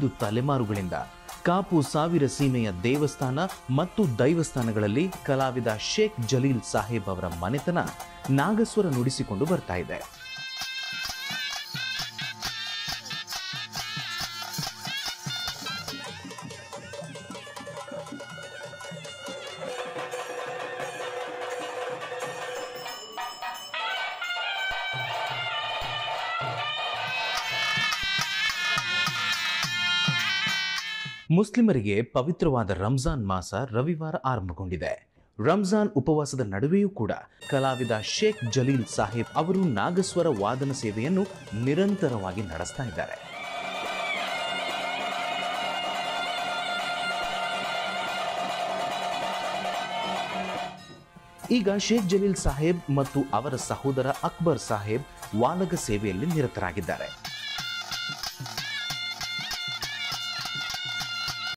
ಐದು ತಲೆಮಾರುಗಳಿಂದ ಕಾಪು ಸಾವಿರ ಸೀಮೆಯ ದೇವಸ್ಥಾನ ಮತ್ತು ದೈವಸ್ಥಾನಗಳಲ್ಲಿ ಕಲಾವಿದ ಶೇಖ್ ಜಲೀಲ್ ಸಾಹೇಬ್ ಅವರ ಮನೆತನ ನಾಗಸ್ವರ ನುಡಿಸಿಕೊಂಡು ಬರ್ತಾ ಇದೆ ಮುಸ್ಲಿಮರಿಗೆ ಪವಿತ್ರವಾದ ರಂಜಾನ್ ಮಾಸ ರವಿವಾರ ಆರಂಭಗೊಂಡಿದೆ ರಂಜಾನ್ ಉಪವಾಸದ ನಡುವೆಯೂ ಕೂಡ ಕಲಾವಿದ ಶೇಖ್ ಜಲೀಲ್ ಸಾಹೇಬ್ ಅವರು ನಾಗಸ್ವರ ವಾದನ ಸೇವೆಯನ್ನು ನಿರಂತರವಾಗಿ ನಡೆಸ್ತಾ ಇದ್ದಾರೆ ಈಗ ಶೇಖ್ ಜಲೀಲ್ ಸಾಹೇಬ್ ಮತ್ತು ಅವರ ಸಹೋದರ ಅಕ್ಬರ್ ಸಾಹೇಬ್ ವಾಲಗ ಸೇವೆಯಲ್ಲಿ ನಿರತರಾಗಿದ್ದಾರೆ